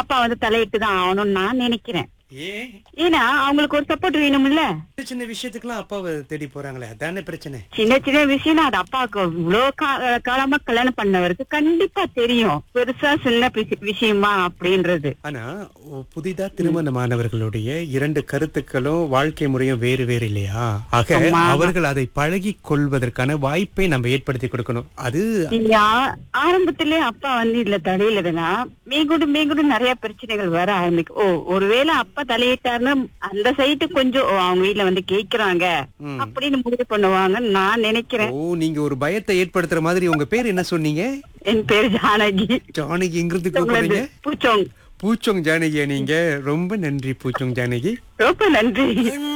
அப்பா வந்து தலையிட்டு தான் ஆகணும்னு நான் நினைக்கிறேன் ஏன் ஏன்னா அவங்களுக்கு ஒரு சப்போர்ட் வேணும்ல சின்ன சின்ன விஷயத்துக்குலாம் அப்பாவை தேடி போறாங்களே அதானே பிரச்சனை சின்ன சின்ன விஷயம் அது அப்பாவுக்கு இவ்வளவு கா- காலமா கல்யாணம் பண்ணவருக்கு கண்டிப்பா தெரியும் பெருசா சின்ன பிசி- விஷயமா அப்படின்றது ஆனா ஓ, புதிதா திருமணமானவர்களுடைய இரண்டு கருத்துக்களும் வாழ்க்கை முறையும் வேறு வேறு இல்லையா ஆக ஆமா. அவர்கள் அதை பழகி கொள்வதற்கான வாய்ப்பை நம்ம ஏற்படுத்தி கொடுக்கணும் அது நீங்க ஆ- ஆரம்பத்திலே அப்பா வந்து இதுல தலையிலதுன்னா மேகூடு மேகூடு நிறைய பிரச்சனைகள் வர ஆரம்பிக்கும் ஓ ஒருவேளை அப்பா தலையிட்டாருன்னா அந்த சைட்டு கொஞ்சம் ஓ, அவங்க வீட்ல வந்து கேக்குறாங்க ம். அப்படின்னு முடிவு பண்ணுவாங்கன்னு நான் நினைக்கிறேன் ஓ நீங்க ஒரு பயத்தை ஏற்படுத்துற மாதிரி உங்க பேர் என்ன சொன்னீங்க என் பேரு ஜானகி ஜானகி எங்கிருந்து கூப்பிடுறீங்க பூச்சோங் பூச்சோங் ஜானகியா நீங்க ரொம்ப நன்றி பூச்சோங் ஜானகி ரொம்ப நன்றி